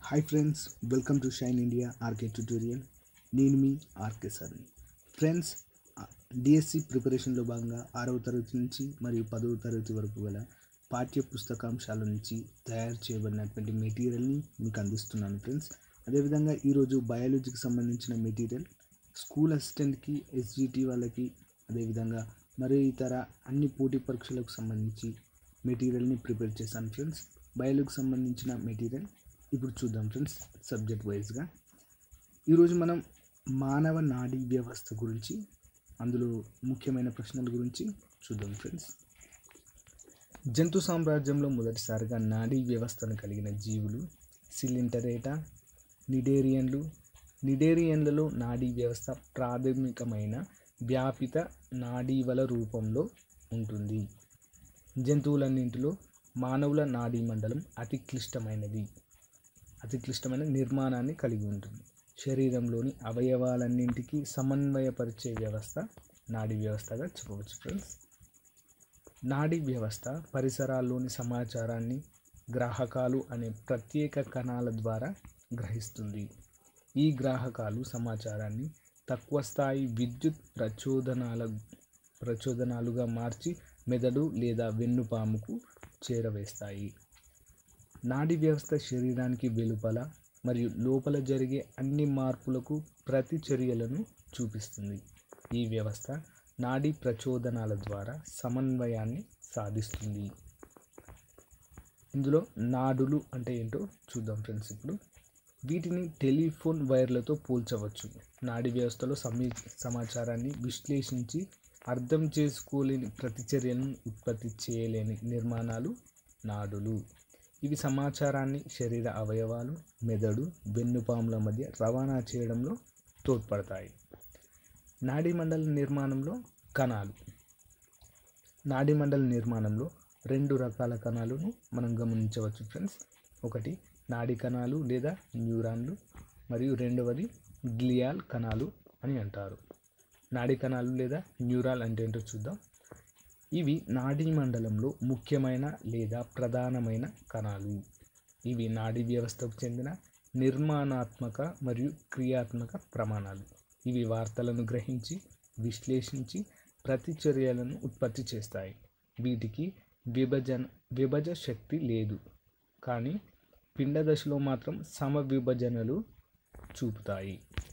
hi friends welcome to shine India R K tutorial నేను మీ R K సార్ని ఫ్రెండ్స్ డిఎస్సి ప్రిపరేషన్లో భాగంగా ఆరవ తరగతి నుంచి మరియు పదవ తరగతి వరకు గల పాఠ్య పుస్తకాంశాల నుంచి తయారు చేయబడినటువంటి మెటీరియల్ని మీకు అందిస్తున్నాను ఫ్రెండ్స్ అదేవిధంగా ఈరోజు బయాలజీకి సంబంధించిన మెటీరియల్ స్కూల్ అసిస్టెంట్కి ఎస్జిటి వాళ్ళకి అదేవిధంగా మరియు ఇతర అన్ని పోటీ పరీక్షలకు సంబంధించి మెటీరియల్ని ప్రిపేర్ చేశాను ఫ్రెండ్స్ బయాలజీకి సంబంధించిన మెటీరియల్ ఇప్పుడు చూద్దాం ఫ్రెండ్స్ సబ్జెక్ట్ వైజ్గా ఈరోజు మనం మానవ నాడీ వ్యవస్థ గురించి అందులో ముఖ్యమైన ప్రశ్నల గురించి చూద్దాం ఫ్రెండ్స్ జంతు సామ్రాజ్యంలో మొదటిసారిగా నాడీ వ్యవస్థను కలిగిన జీవులు సిలింటరేటా నిడేరియన్లు నిడేరియన్లలో నాడీ వ్యవస్థ ప్రాథమికమైన వ్యాపిత నాడీవల రూపంలో ఉంటుంది జంతువులన్నింటిలో మానవుల నాడీ మండలం అతి క్లిష్టమైనది అతి క్లిష్టమైన నిర్మాణాన్ని కలిగి ఉంటుంది శరీరంలోని అవయవాలన్నింటికి సమన్వయపరిచే వ్యవస్థ నాడీ వ్యవస్థగా చెప్పవచ్చు ఫ్రెండ్స్ నాడీ వ్యవస్థ పరిసరాల్లోని సమాచారాన్ని గ్రాహకాలు అనే ప్రత్యేక కణాల ద్వారా గ్రహిస్తుంది ఈ గ్రాహకాలు సమాచారాన్ని తక్కువ స్థాయి విద్యుత్ ప్రచోదనాల ప్రచోదనాలుగా మార్చి మెదడు లేదా వెన్నుపాముకు చేరవేస్తాయి నాడీ వ్యవస్థ శరీరానికి వెలుపల మరియు లోపల జరిగే అన్ని మార్పులకు ప్రతిచర్యలను చూపిస్తుంది ఈ వ్యవస్థ నాడీ ప్రచోదనాల ద్వారా సమన్వయాన్ని సాధిస్తుంది ఇందులో నాడులు అంటే ఏంటో చూద్దాం ఫ్రెండ్స్ ఇప్పుడు వీటిని టెలిఫోన్ వైర్లతో పోల్చవచ్చు నాడీ వ్యవస్థలో సమీ సమాచారాన్ని విశ్లేషించి అర్థం చేసుకోలేని ప్రతిచర్యలను ఉత్పత్తి చేయలేని నిర్మాణాలు నాడులు ఇవి సమాచారాన్ని శరీర అవయవాలు మెదడు వెన్నుపాముల మధ్య రవాణా చేయడంలో తోడ్పడతాయి నాడీ మండల నిర్మాణంలో కణాలు నాడీ మండల నిర్మాణంలో రెండు రకాల కణాలను మనం గమనించవచ్చు ఫ్రెండ్స్ ఒకటి నాడీ కణాలు లేదా న్యూరాన్లు మరియు రెండవది గ్లియాల్ కణాలు అని అంటారు నాడీ కణాలు లేదా న్యూరాల్ అంటే ఏంటో చూద్దాం ఇవి నాడీ మండలంలో ముఖ్యమైన లేదా ప్రధానమైన కణాలు ఇవి నాడీ వ్యవస్థకు చెందిన నిర్మాణాత్మక మరియు క్రియాత్మక ప్రమాణాలు ఇవి వార్తలను గ్రహించి విశ్లేషించి ప్రతిచర్యలను ఉత్పత్తి చేస్తాయి వీటికి విభజన విభజ శక్తి లేదు కానీ పిండ దశలో మాత్రం సమ విభజనలు చూపుతాయి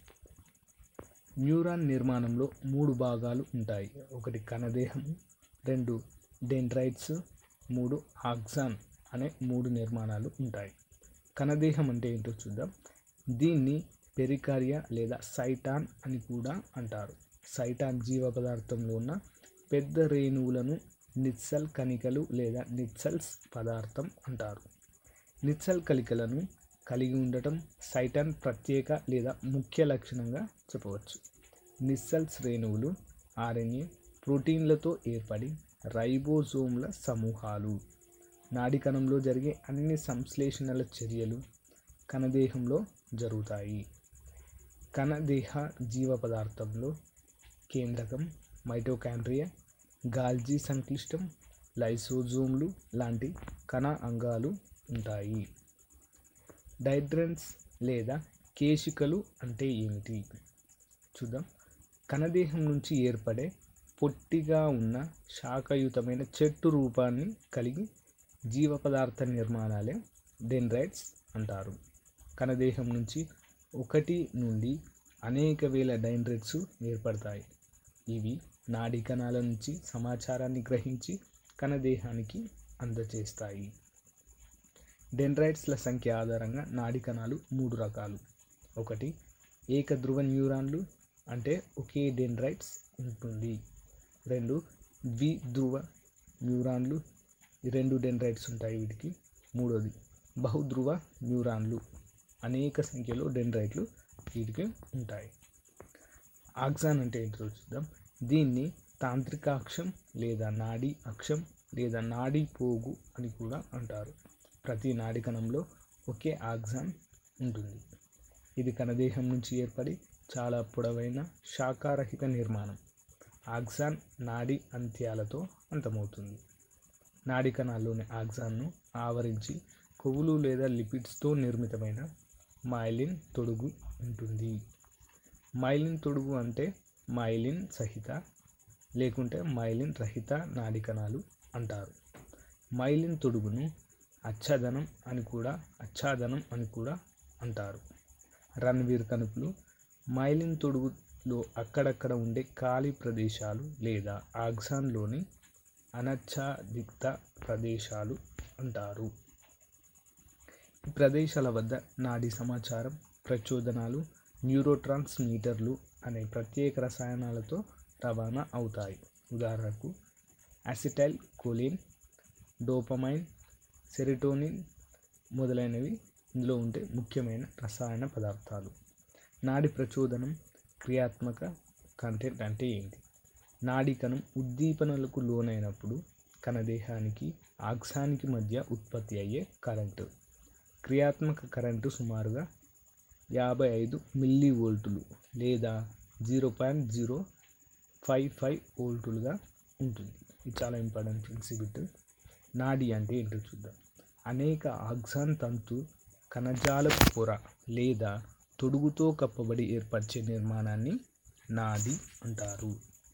న్యూరాన్ నిర్మాణంలో మూడు భాగాలు ఉంటాయి ఒకటి కణదేహము రెండు డెండ్రైట్స్ మూడు ఆక్సాన్ అనే మూడు నిర్మాణాలు ఉంటాయి కణదేహం అంటే ఏంటో చూద్దాం దీన్ని పెరికారియా లేదా సైటాన్ అని కూడా అంటారు సైటాన్ జీవ పదార్థంలో ఉన్న పెద్ద రేణువులను నిత్సల్ కణికలు లేదా నిత్సల్స్ పదార్థం అంటారు నిత్సల్ కణికలను కలిగి ఉండటం సైటాన్ ప్రత్యేక లేదా ముఖ్య లక్షణంగా చెప్పవచ్చు నిస్సల్స్ రేణువులు ఆర్ఎన్ఏ ప్రోటీన్లతో ఏర్పడి రైబోజోమ్ల సమూహాలు నాడి కణంలో జరిగే అన్ని సంశ్లేషణల చర్యలు కణదేహంలో జరుగుతాయి కణదేహ జీవ పదార్థంలో కేంద్రకం మైటోకాండ్రియా గాల్జీ సంక్లిష్టం లైసోజోమ్లు లాంటి కణ అంగాలు ఉంటాయి డైడ్రన్స్ లేదా కేశికలు అంటే ఏమిటి చూద్దాం కణదేహం నుంచి ఏర్పడే పొట్టిగా ఉన్న శాఖయుతమైన చెట్టు రూపాన్ని కలిగి జీవ పదార్థ నిర్మాణాలే డెండ్రైట్స్ అంటారు కణదేహం నుంచి ఒకటి నుండి అనేక వేల డైండ్రైట్స్ ఏర్పడతాయి ఇవి నాడీ కణాల నుంచి సమాచారాన్ని గ్రహించి కణదేహానికి అందజేస్తాయి డెండ్రైట్స్ల సంఖ్య ఆధారంగా నాడీ కణాలు మూడు రకాలు ఒకటి ఏకధ్రువ న్యూరాన్లు అంటే ఒకే డెండ్రైట్స్ ఉంటుంది రెండు ద్విధ్రువ న్యూరాన్లు ఈ రెండు డెండ్రైట్స్ ఉంటాయి వీటికి మూడోది బహుధ్రువ న్యూరాన్లు అనేక సంఖ్యలో డెండ్రైట్లు వీటికి ఉంటాయి ఆక్సాన్ అంటే ఏంటో చూద్దాం దీన్ని తాంత్రికాక్షం లేదా నాడీ అక్షం లేదా నాడీ పోగు అని కూడా అంటారు ప్రతి నాడి కణంలో ఒకే ఆక్సాన్ ఉంటుంది ఇది కణదేహం నుంచి ఏర్పడి చాలా పొడవైన శాఖారహిత నిర్మాణం ఆక్సాన్ నాడి అంత్యాలతో అంతమవుతుంది నాడి కణాల్లోని ఆక్సాన్ను ఆవరించి కొవ్వులు లేదా లిపిడ్స్తో నిర్మితమైన మైలిన్ తొడుగు ఉంటుంది మైలిన్ తొడుగు అంటే మైలిన్ సహిత లేకుంటే మైలిన్ రహిత నాడి కణాలు అంటారు మైలిన్ తొడుగును అచ్చదనం అని కూడా అచ్చాదనం అని కూడా అంటారు రణవీర్ కణుపులు మైలిన్ తొడుగులో అక్కడక్కడ ఉండే ఖాళీ ప్రదేశాలు లేదా ఆక్సాన్లోని అనచ్ఛాదిత ప్రదేశాలు అంటారు ఈ ప్రదేశాల వద్ద నాడీ సమాచారం ప్రచోదనాలు న్యూరోట్రాన్స్మీటర్లు అనే ప్రత్యేక రసాయనాలతో రవాణా అవుతాయి ఉదాహరణకు అసిటైల్ కోలిన్ డోపమైన్ సెరిటోనిన్ మొదలైనవి ఇందులో ఉంటే ముఖ్యమైన రసాయన పదార్థాలు నాడి ప్రచోదనం క్రియాత్మక కంటెంట్ అంటే ఏంటి నాడీ కణం ఉద్దీపనలకు లోనైనప్పుడు కణదేహానికి ఆక్సానికి మధ్య ఉత్పత్తి అయ్యే కరెంటు క్రియాత్మక కరెంటు సుమారుగా యాభై ఐదు మిల్లీ వోల్టులు లేదా zero point zero five five వోల్టులుగా ఉంటుంది ఇది చాలా ఇంపార్టెంట్ ఫ్రెండ్స్ ఈ బిట్ నాడి అంటే ఏంటో చూద్దాం అనేక ఆక్సాన్ తంతు కణజాలపు పొర లేదా తొడుగుతో కప్పబడి ఏర్పరిచే నిర్మాణాన్ని నాడి అంటారు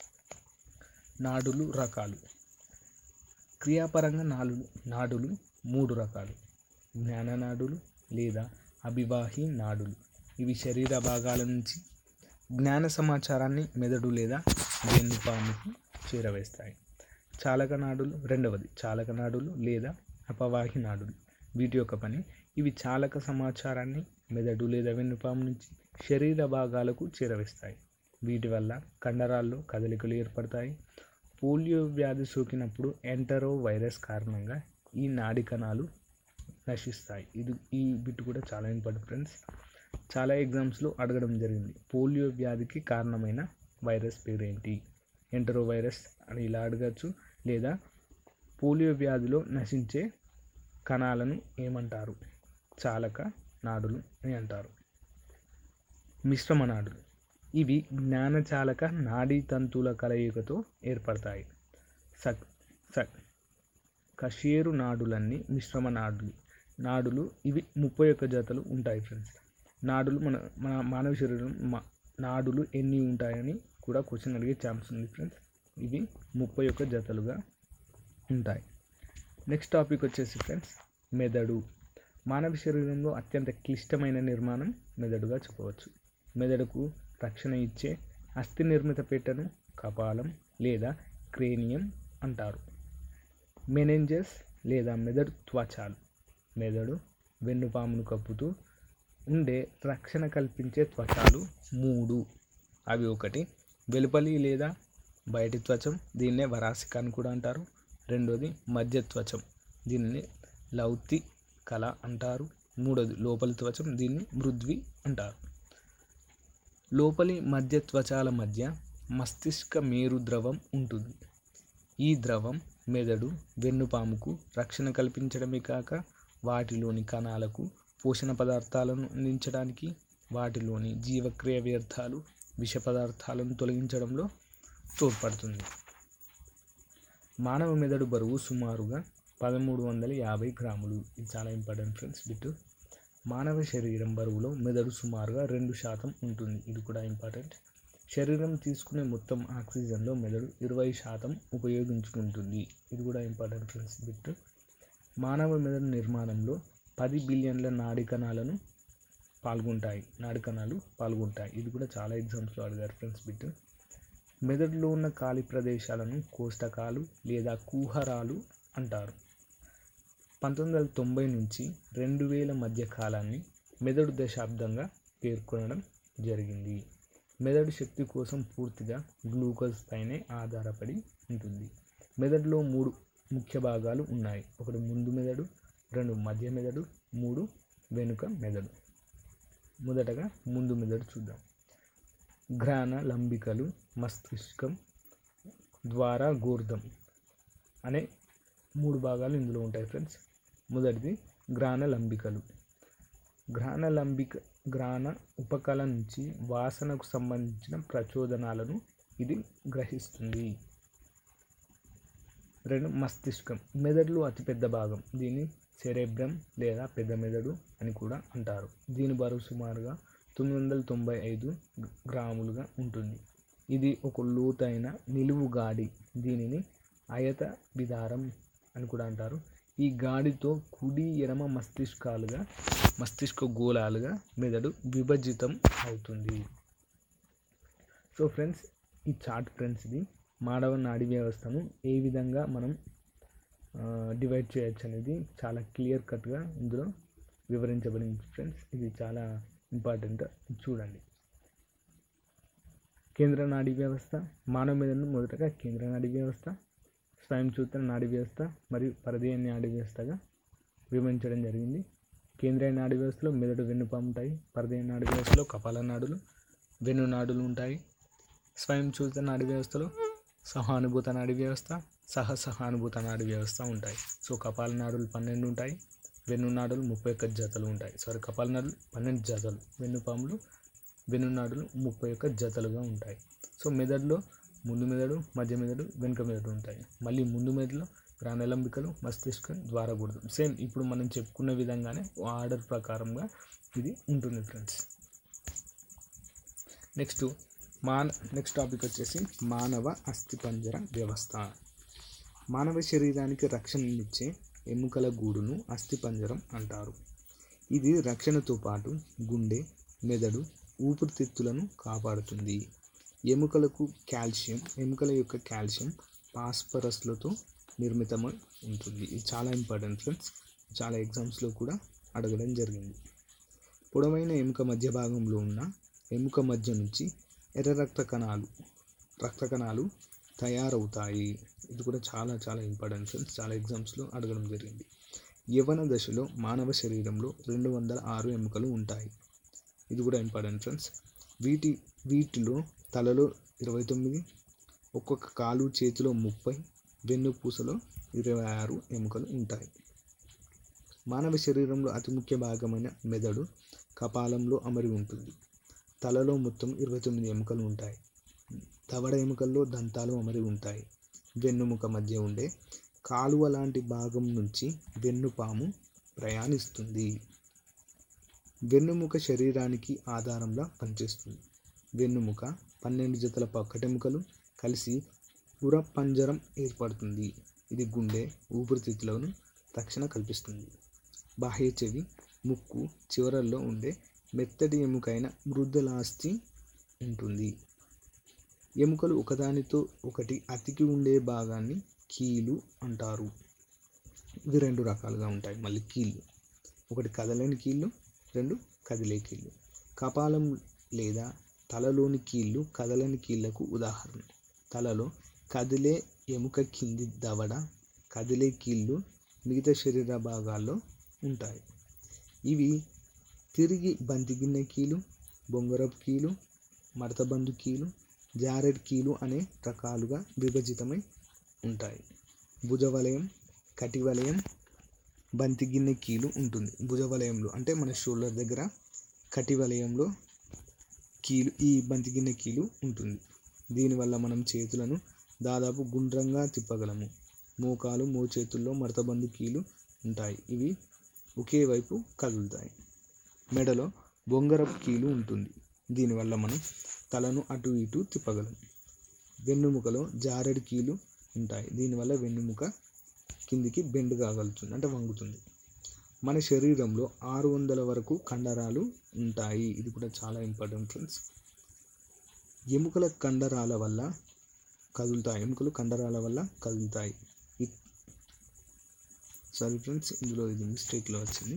నాడులు రకాలు క్రియాపరంగా నాలుగు నాడులు మూడు రకాలు జ్ఞాననాడులు లేదా అభివాహి నాడులు ఇవి శరీర భాగాల నుంచి జ్ఞాన సమాచారాన్ని మెదడు లేదా వెన్నుపాముకు చేరవేస్తాయి చాలక నాడులు రెండవది చాలక నాడులు లేదా అపవాహి నాడులు వీటి యొక్క పని ఇవి చాలక సమాచారాన్ని మెదడు లేదా వెన్నుపాము నుంచి శరీర భాగాలకు చేరవేస్తాయి వీటి వల్ల కండరాల్లో కదలికలు ఏర్పడతాయి పోలియో వ్యాధి సోకినప్పుడు ఎంటరో వైరస్ కారణంగా ఈ నాడి కణాలు నశిస్తాయి ఇది ఈ బిట్ కూడా చాలా ఇంపార్టెంట్ ఫ్రెండ్స్ చాలా ఎగ్జామ్స్లో అడగడం జరిగింది పోలియో వ్యాధికి కారణమైన వైరస్ పేరేంటి ఎంటరో వైరస్ అని ఇలా అడగచ్చు లేదా పోలియో వ్యాధిలో నశించే కణాలను ఏమంటారు చాలక నాడులు అని అంటారు మిశ్రమ నాడులు ఇవి జ్ఞానచాలక నాడీ తంతువుల కలయికతో ఏర్పడతాయి సక్ సక్ కషేరు నాడులన్నీ మిశ్రమ నాడులు నాడులు ఇవి ముప్పై ఒక్క జతలు ఉంటాయి ఫ్రెండ్స్ నాడులు మన మన మానవ శరీరం మా- నాడులు ఎన్ని ఉంటాయని కూడా క్వశ్చన్ అడిగే ఛాన్స్ ఉంది ఫ్రెండ్స్ ఇవి ముప్పై ఒక్క జతలుగా ఉంటాయి నెక్స్ట్ టాపిక్ వచ్చేసి ఫ్రెండ్స్ మెదడు మానవ శరీరంలో అత్యంత క్లిష్టమైన నిర్మాణం మెదడుగా చెప్పవచ్చు మెదడుకు రక్షణ ఇచ్చే అస్థి నిర్మిత పెట్టెను కపాలం లేదా క్రేనియం అంటారు మెనెంజెస్ లేదా మెదడు త్వచాలు మెదడు వెన్నుపామును కప్పుతూ ఉండే రక్షణ కల్పించే త్వచాలు మూడు అవి ఒకటి వెలుపలి లేదా బయటి త్వచం దీన్నే వరాసిక అని కూడా అంటారు రెండోది మధ్య త్వచం దీనిని లౌతి కళ అంటారు మూడోది లోపలి త్వచం దీన్ని మృద్వి అంటారు లోపలి మధ్య త్వచాల మధ్య మస్తిష్క మేరు ద్రవం ఉంటుంది ఈ ద్రవం మెదడు వెన్నుపాముకు రక్షణ కల్పించడమే కాక వాటిలోని కణాలకు పోషణ పదార్థాలను అందించడానికి వాటిలోని జీవక్రియ వ్యర్థాలు విష పదార్థాలను తొలగించడంలో తోడ్పడుతుంది మానవ మెదడు బరువు సుమారుగా పదమూడు వందల యాభై గ్రాములు ఇది చాలా ఇంపార్టెంట్ ఫ్రెండ్స్ బిట్ మానవ శరీరం బరువులో మెదడు సుమారుగా రెండు శాతం ఉంటుంది ఇది కూడా ఇంపార్టెంట్ శరీరం తీసుకునే మొత్తం ఆక్సిజన్లో మెదడు ఇరవై శాతం ఉపయోగించుకుంటుంది ఇది కూడా ఇంపార్టెంట్ ఫ్రెండ్స్ బిట్ మానవ మెదడు నిర్మాణంలో పది బిలియన్ల నాడి కణాలను పాల్గొంటాయి నాడి కణాలు పాల్గొంటాయి ఇది కూడా చాలా ఎగ్జామ్స్లో అడిగారు ఫ్రెండ్స్ బిట్ మెదడులో ఉన్న ఖాళీ ప్రదేశాలను కోష్టకాలు లేదా కూహరాలు అంటారు పంతొమ్మిది వందల తొంభై నుంచి రెండు వేల మధ్య కాలాన్ని మెదడు దశాబ్దంగా పేర్కొనడం జరిగింది మెదడు శక్తి కోసం పూర్తిగా గ్లూకోజ్ పైనే ఆధారపడి ఉంటుంది మెదడులో మూడు ముఖ్య భాగాలు ఉన్నాయి ఒకటి ముందు మెదడు రెండు మధ్య మెదడు మూడు వెనుక మెదడు మొదటగా ముందు మెదడు చూద్దాం ఘ్రాణ లంబికలు మస్తిష్కం ద్వారా గోర్ధం అనే మూడు భాగాలు ఇందులో ఉంటాయి ఫ్రెండ్స్ మొదటిది ఘ్రాణ లంబికలు ఘ్రాణ లంబిక ఘ్రాణ ఉపకల నుంచి వాసనకు సంబంధించిన ప్రచోదనాలను ఇది గ్రహిస్తుంది రెండు మస్తిష్కం మెదడులో అతిపెద్ద భాగం దీన్ని సెరెబ్రమ్ లేదా పెద్ద మెదడు అని కూడా అంటారు దీని బరువు సుమారుగా తొమ్మిది వందల తొంభై ఐదు గ్రాములుగా ఉంటుంది ఇది ఒక లోతైన నిలువు గాడి దీనిని అయత విదారం అని కూడా అంటారు ఈ గాడితో కుడి ఎడమ మస్తిష్కాలుగా మస్తిష్క గోళాలుగా మెదడు విభజితం అవుతుంది సో ఫ్రెండ్స్ ఈ చార్ట్ ఫ్రెండ్స్ ఇది మానవ నాడీ వ్యవస్థను ఏ విధంగా మనం డివైడ్ చేయొచ్చు అనేది చాలా క్లియర్ కట్గా ఇందులో వివరించబడింది ఫ్రెండ్స్ ఇది చాలా ఇంపార్టెంట్ చూడండి కేంద్ర నాడీ వ్యవస్థ మానవ మెదడును మొదటగా కేంద్ర నాడీ వ్యవస్థ స్వయంచూత నాడీ వ్యవస్థ మరియు పరదేయ నాడీ వ్యవస్థగా విభజించడం జరిగింది కేంద్రీయ నాడీ వ్యవస్థలో మెదడు వెన్నుపాము ఉంటాయి పరదేయ నాడీ వ్యవస్థలో కపాల నాడులు వెన్ను నాడులు ఉంటాయి స్వయంచూత నాడీ వ్యవస్థలో సహానుభూత నాడీ వ్యవస్థ సహసహానుభూత నాడీ వ్యవస్థ ఉంటాయి సో కపాల నాడులు పన్నెండు ఉంటాయి వెన్ను నాడులు ముప్పై ఒక్క జతలు ఉంటాయి సారీ కపాల నాడులు పన్నెండు జతలు వెన్నుపాములు వెన్ను నాడులు ముప్పై ఒక్క జతలుగా ఉంటాయి సో మెదడులో ముందు మెదడు మధ్య మెదడు వెనుక మెదడు ఉంటాయి మళ్ళీ ముందు మెదడులో ప్రాణలంబికలు మస్తిష్కం ద్వారగూడదు సేమ్ ఇప్పుడు మనం చెప్పుకున్న విధంగానే ఆర్డర్ ప్రకారంగా ఇది ఉంటుంది ఫ్రెండ్స్ నెక్స్ట్ మాన నెక్స్ట్ టాపిక్ వచ్చేసి మానవ అస్థిపంజర వ్యవస్థ మానవ శరీరానికి రక్షణనిచ్చే ఎముకల గూడును అస్థిపంజరం అంటారు ఇది రక్షణతో పాటు గుండె మెదడు ఊపిరితిత్తులను కాపాడుతుంది ఎముకలకు కాల్షియం ఎముకల యొక్క కాల్షియం పాస్పరస్లతో నిర్మితమై ఉంటుంది ఇది చాలా ఇంపార్టెంట్ ఫ్రెండ్స్ చాలా ఎగ్జామ్స్లో కూడా అడగడం జరిగింది పొడవైన ఎముక మధ్య భాగంలో ఉన్న ఎముక మధ్య నుంచి ఎర్ర రక్త కణాలు రక్త కణాలు తయారవుతాయి ఇది కూడా చాలా చాలా ఇంపార్టెంట్ ఫ్రెండ్స్ చాలా ఎగ్జామ్స్లో అడగడం జరిగింది యవన దశలో మానవ శరీరంలో రెండు వందల ఆరు ఎముకలు ఉంటాయి ఇది కూడా ఇంపార్టెంట్ ఫ్రెండ్స్ వీటి వీటిలో తలలో ఇరవై తొమ్మిది ఒక్కొక్క కాలు చేతిలో ముప్పై వెన్నుపూసలో ఇరవై ఆరు ఎముకలు ఉంటాయి మానవ శరీరంలో అతి ముఖ్య భాగమైన మెదడు కపాలంలో అమరి ఉంటుంది తలలో మొత్తం ఇరవై తొమ్మిది ఎముకలు ఉంటాయి దవడ ఎముకల్లో దంతాలు అమరి ఉంటాయి వెన్నుముక మధ్య ఉండే కాలువ లాంటి భాగం నుంచి వెన్నుపాము ప్రయాణిస్తుంది వెన్నుముక శరీరానికి ఆధారంగా పనిచేస్తుంది వెన్నుముక పన్నెండు జతల పక్కటెముకలు కలిసి ఉరపంజరం ఏర్పడుతుంది ఇది గుండె ఊపిరితిత్తులను రక్షణ కల్పిస్తుంది బాహ్య చెవి ముక్కు చివరల్లో ఉండే మెత్తటి ఎముకైన మృదులాస్థి ఉంటుంది ఎముకలు ఒకదానితో ఒకటి అతికి ఉండే భాగాన్ని కీలు అంటారు ఇవి రెండు రకాలుగా ఉంటాయి మళ్ళీ కీళ్ళు ఒకటి కదలని కీళ్ళు రెండు కదిలే కీళ్ళు కపాలం లేదా తలలోని కీళ్ళు కదలని కీళ్లకు ఉదాహరణ తలలో కదిలే ఎముక కింది దవడ కదిలే కీళ్ళు మిగతా శరీర భాగాల్లో ఉంటాయి ఇవి తిరిగి బంతిగిన్నె కీలు బొంగరపు కీలు మడతబందు కీలు జారెడ్ కీలు అనే రకాలుగా విభజితమై ఉంటాయి భుజవలయం కటివలయం బంతిగిన్నె కీలు ఉంటుంది భుజవలయంలో అంటే మన షోల్డర్ దగ్గర కటివలయంలో కీలు ఈ బంతిగిన్నె కీలు ఉంటుంది దీనివల్ల మనం చేతులను దాదాపు గుండ్రంగా తిప్పగలము మోకాలు మోచేతుల్లో మడతబందు కీలు ఉంటాయి ఇవి ఒకే వైపు కదులుతాయి మెడలో బొంగరపు కీలు ఉంటుంది దీనివల్ల మనం తలను అటు ఇటు తిప్పగలం వెన్నుముకలో జారెడు కీలు ఉంటాయి దీనివల్ల వెన్నుముక కిందికి బెండ్ కాగలుగుతుంది అంటే వంగుతుంది మన శరీరంలో ఆరు వందల వరకు కండరాలు ఉంటాయి ఇది కూడా చాలా ఇంపార్టెంట్ ఫ్రెండ్స్ ఎముకల కండరాల వల్ల కదులుతాయి ఎముకలు కండరాల వల్ల కదులుతాయి సారీ ఫ్రెండ్స్ ఇందులో ఇది మిస్టేక్లో వచ్చింది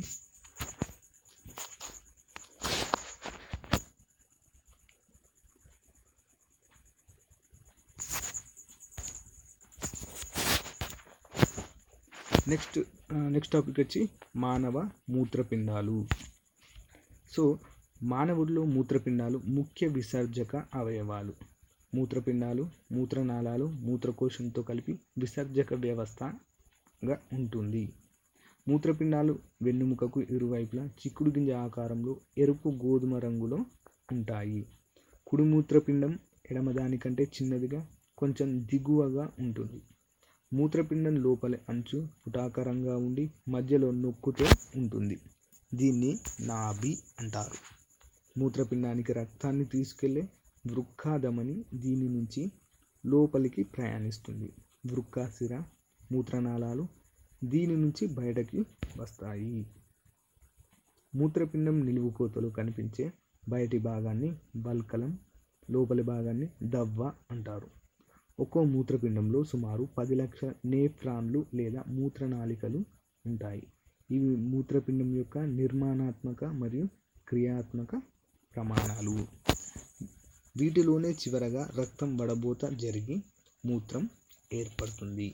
నెక్స్ట్ నెక్స్ట్ టాపిక్ వచ్చి మానవ మూత్రపిండాలు సో మానవుడిలో మూత్రపిండాలు ముఖ్య విసర్జక అవయవాలు మూత్రపిండాలు మూత్రనాళాలు మూత్రకోశంతో కలిపి విసర్జక వ్యవస్థగా ఉంటుంది మూత్రపిండాలు వెన్నుముకకు ఇరువైపులా చిక్కుడు గింజ ఆకారంలో ఎరుపు గోధుమ రంగులో ఉంటాయి కుడి మూత్రపిండం ఎడమదానికంటే చిన్నదిగా కొంచెం దిగువగా ఉంటుంది మూత్రపిండం లోపలి అంచు పుటాకారంగా ఉండి మధ్యలో నొక్కుతో ఉంటుంది దీన్ని నాభి అంటారు మూత్రపిండానికి రక్తాన్ని తీసుకెళ్లే వృక్కాధమని దీని నుంచి లోపలికి ప్రయాణిస్తుంది వృక్కాశిర మూత్రనాళాలు దీని నుంచి బయటకి వస్తాయి మూత్రపిండం నిలువుకోతలు కనిపించే బయటి భాగాన్ని బల్కలం లోపలి భాగాన్ని దవ్వ అంటారు ఒక్కో మూత్రపిండంలో సుమారు పది లక్షల నేఫ్రాన్లు లేదా మూత్రనాళికలు ఉంటాయి ఇవి మూత్రపిండం యొక్క నిర్మాణాత్మక మరియు క్రియాత్మక ప్రమాణాలు వీటిలోనే చివరగా రక్తం వడబోత జరిగి మూత్రం ఏర్పడుతుంది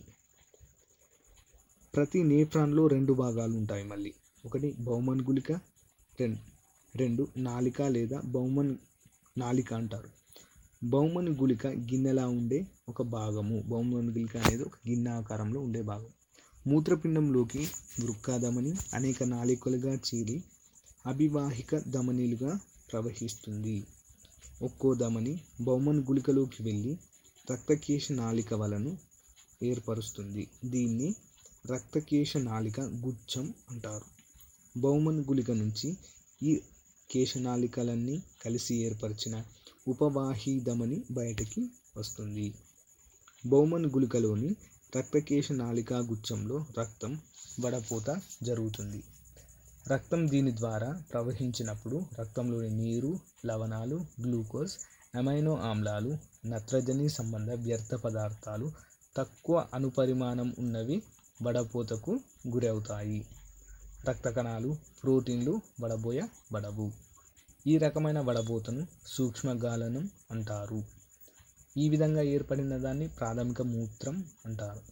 ప్రతి నేఫ్రాన్లో రెండు భాగాలు ఉంటాయి మళ్ళీ ఒకటి బౌమన్ గుళిక రెండు రెండు నాలిక లేదా బౌమన్ నాలిక అంటారు బౌమన్ గుళిక గిన్నెలా ఉండే ఒక భాగము బౌమన్ గుళిక అనేది ఒక గిన్నె ఆకారంలో ఉండే భాగం మూత్రపిండంలోకి వృక్కాధమని అనేక నాళికలుగా చీలి అభివాహిక ధమనిలుగా ప్రవహిస్తుంది ఒక్కో ధమని బౌమన్ గుళికలోకి వెళ్ళి రక్తకేశ నాళిక వలను ఏర్పరుస్తుంది దీన్ని రక్తకేశ నాళిక గుచ్చం అంటారు బౌమన్ గుళిక నుంచి ఈ కేశనాళికలన్నీ కలిసి ఏర్పరిచిన ఉపవాహీ ధమని బయటకి వస్తుంది బౌమన్ గుళికలోని రక్తకేశ నాళికా గుచ్చంలో రక్తం వడపోత జరుగుతుంది రక్తం దీని ద్వారా ప్రవహించినప్పుడు రక్తంలోని నీరు లవణాలు గ్లూకోజ్ అమైనో ఆమ్లాలు నత్రజని సంబంధ వ్యర్థ పదార్థాలు తక్కువ అణుపరిమాణం ఉన్నవి వడపోతకు గురవుతాయి రక్త కణాలు ప్రోటీన్లు వడబోయబడవు ఈ రకమైన వడబోతను సూక్ష్మగాలనం అంటారు ఈ విధంగా ఏర్పడిన దాన్ని ప్రాథమిక మూత్రం అంటారు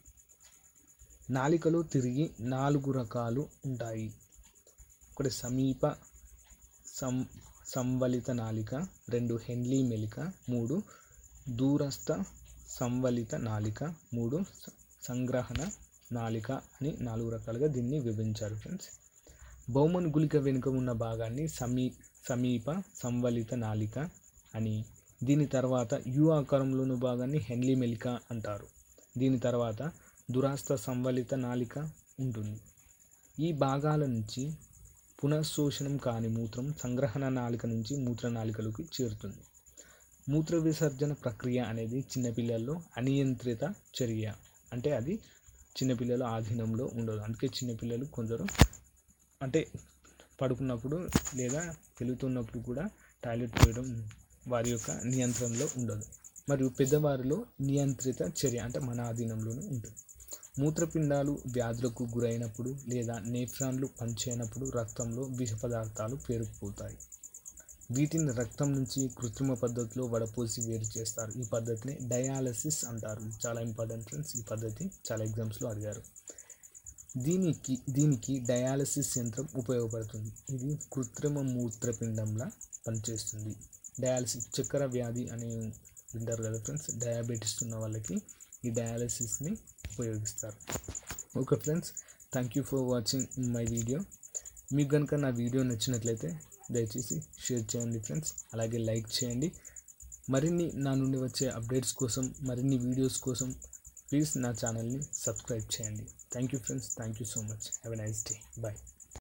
నాలికలో తిరిగి నాలుగు రకాలు ఉంటాయి ఒకటి సమీప సం సంవలిత నాలిక రెండు హెన్లీ మెలిక మూడు దూరస్థ సంవలిత నాలిక మూడు స- సంగ్రహణ నాలిక అని నాలుగు రకాలుగా దీన్ని విభజించారు ఫ్రెండ్స్ బౌమన్ గుళిక వెనుక ఉన్న భాగాన్ని సమీ సమీప సంవలిత నాలిక అని దీని తర్వాత యు ఆకారంలో ఉన్న భాగాన్ని హెన్లీ మెలిక అంటారు దీని తర్వాత దురాస్థ సంవలిత నాలిక ఉంటుంది ఈ భాగాల నుంచి పునఃశోషణం కాని మూత్రం సంగ్రహణ నాళిక నుంచి మూత్రనాళికలోకి చేరుతుంది మూత్ర విసర్జన ప్రక్రియ అనేది చిన్నపిల్లల్లో అనియంత్రిత చర్య అంటే అది చిన్నపిల్లల ఆధీనంలో ఉండదు అందుకే చిన్నపిల్లలు కొందరు అంటే పడుకున్నప్పుడు లేదా వెళుతున్నప్పుడు కూడా టాయిలెట్ పోయడం వారి యొక్క నియంత్రణలో ఉండదు మరియు పెద్దవారిలో నియంత్రిత చర్య అంటే మన ఆధీనంలోనే ఉంటుంది మూత్రపిండాలు వ్యాధులకు గురైనప్పుడు లేదా నేఫ్రాన్లు పనిచేయనప్పుడు రక్తంలో విష పదార్థాలు పేరుకుపోతాయి వీటిని రక్తం నుంచి కృత్రిమ పద్ధతిలో వడపోసి వేరు చేస్తారు ఈ పద్ధతిని డయాలసిస్ అంటారు ఇది చాలా ఇంపార్టెంట్ ఫ్రెండ్స్ ఈ పద్ధతి చాలా ఎగ్జామ్స్లో అడిగారు దీనికి దీనికి డయాలసిస్ యంత్రం ఉపయోగపడుతుంది ఇది కృత్రిమ మూత్రపిండంలా పనిచేస్తుంది డయాలసిస్ చక్కెర వ్యాధి అని వింటారు కదా ఫ్రెండ్స్ డయాబెటీస్ ఉన్న వాళ్ళకి ఈ డయాలసిస్ని ఉపయోగిస్తారు okay friends thank you for watching my video మీకు కనుక నా వీడియో నచ్చినట్లయితే దయచేసి షేర్ చేయండి ఫ్రెండ్స్ అలాగే లైక్ చేయండి మరిన్ని నా నుండి వచ్చే అప్డేట్స్ కోసం మరిన్ని వీడియోస్ కోసం ప్లీజ్ నా ఛానల్ని సబ్స్క్రైబ్ చేయండి thank you friends thank you so much have a nice day bye